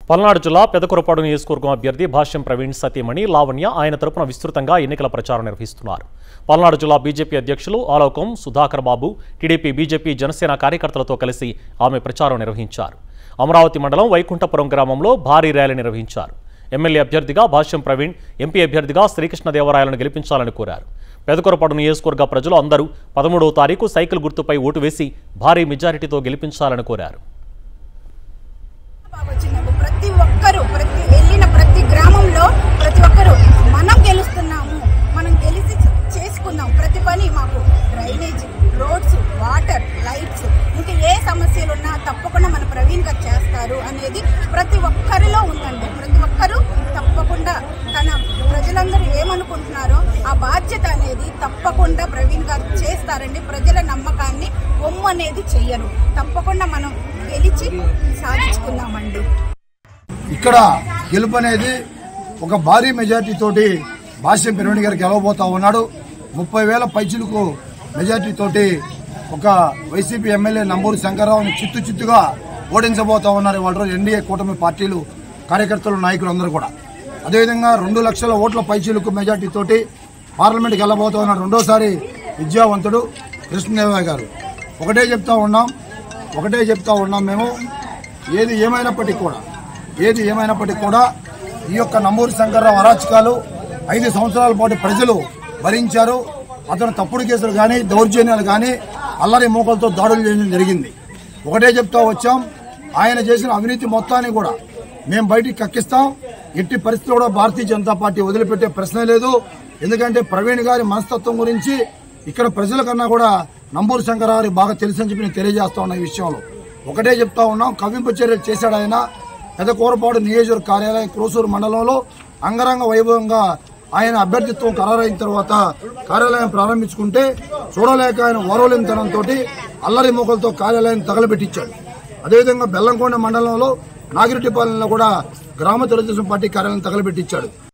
పల్నాడు జిల్లా పెదకురపాడు నియోజకవర్గం అభ్యర్థి భాష్యం ప్రవీణ్ సతీమణి లావణ్య ఆయన తరపున విస్తృతంగా ఎన్నికల ప్రచారం నిర్వహిస్తున్నారు పల్నాడు జిల్లా బీజేపీ అధ్యక్షులు ఆలోకం సుధాకర్ బాబు టీడీపీ బీజేపీ జనసేన కార్యకర్తలతో కలిసి ఆమె ప్రచారం నిర్వహించారు అమరావతి మండలం వైకుంఠపురం గ్రామంలో భారీ ర్యాలీ నిర్వహించారు ఎమ్మెల్యే అభ్యర్థిగా భాష్యం ప్రవీణ్ ఎంపీ అభ్యర్థిగా శ్రీకృష్ణదేవరాయలను గెలిపించాలని కోరారు పెదకొరపాడు నియోజకవర్గ ప్రజలు అందరూ పదమూడవ తారీఖు సైకిల్ గుర్తుపై ఓటు వేసి భారీ మెజారిటీతో గెలిపించాలని కోరారు బాగా వచ్చిందండి ప్రతి ఒక్కరు ప్రతి వెళ్ళిన ప్రతి గ్రామంలో ప్రతి ఒక్కరు మనం గెలుస్తున్నాము మనం గెలిచి చేసుకుందాం ప్రతి పని మాకు డ్రైనేజ్ రోడ్స్ వాటర్ లైట్స్ ఇంకా ఏ సమస్యలు ఉన్నా తప్పకుండా మన ప్రవీణ్ గారు చేస్తారు అనేది ప్రతి ఒక్కరిలో ఉందండి ప్రతి ఒక్కరు తప్పకుండా తన ప్రజలందరూ ఏమనుకుంటున్నారో ఆ బాధ్యత అనేది తప్పకుండా ప్రవీణ్ గారు చేస్తారండి ప్రజల నమ్మకాన్ని ఒమ్ము అనేది చెయ్యరు తప్పకుండా మనం గెలిచి సాధించుకుందామండి ఇక్కడ గెలుపు అనేది ఒక భారీ మెజార్టీ తోటి భాష్యం పెరుమణి గారు గెలవబోతా ఉన్నాడు ముప్పై వేల పైచులకు మెజార్టీ తోటి ఒక వైసీపీ ఎమ్మెల్యే నంబూరు శంకర్రావుని చిత్తు చిత్తుగా ఓడించబోతా ఉన్నారు వాళ్ళ రోజు ఎన్డీఏ కూటమి పార్టీలు కార్యకర్తలు నాయకులు అందరూ కూడా అదేవిధంగా రెండు లక్షల ఓట్ల పైచీలకు మెజార్టీ తోటి పార్లమెంట్కి వెళ్ళబోతా ఉన్నాడు రెండోసారి విద్యావంతుడు కృష్ణదేవరాయ గారు ఒకటే చెప్తా ఉన్నాం ఒకటే చెప్తా ఉన్నాం మేము ఏది ఏమైనప్పటికీ కూడా ఏది ఏమైనప్పటికీ కూడా ఈ యొక్క నంబూరు శంకర్రావు అరాచకాలు ఐదు సంవత్సరాల పాటు ప్రజలు భరించారు అతను తప్పుడు కేసులు కానీ దౌర్జన్యాలు కానీ అల్లరి మూకలతో దాడులు చేయడం జరిగింది ఒకటే చెప్తా వచ్చాం ఆయన చేసిన అవినీతి మొత్తాన్ని కూడా మేము బయటికి కక్కిస్తాం ఎట్టి పరిస్థితుల్లో కూడా భారతీయ జనతా పార్టీ వదిలిపెట్టే ప్రశ్నే లేదు ఎందుకంటే ప్రవీణ్ గారి మనస్తత్వం గురించి ఇక్కడ ప్రజల కన్నా కూడా నంబూరు శంకరారి బాగా తెలుసని చెప్పి నేను తెలియజేస్తా ఉన్నా ఈ విషయంలో ఒకటే చెప్తా ఉన్నాం కవింపు చర్యలు చేశాడు ఆయన పెదకూరపాడు నియోజకవర్గ కార్యాలయం క్రోసూరు మండలంలో అంగరంగ వైభవంగా ఆయన అభ్యర్థిత్వం ఖరారైన తర్వాత కార్యాలయం ప్రారంభించుకుంటే చూడలేక ఆయన ఓరవలేనితనంతో అల్లరి మూకలతో కార్యాలయం తగలబెట్టించాడు అదేవిధంగా బెల్లంకొండ మండలంలో నాగిరెడ్డిపాలెంలో కూడా గ్రామ తెలుగుదేశం పార్టీ కార్యాలయం తగలబెట్టించాడు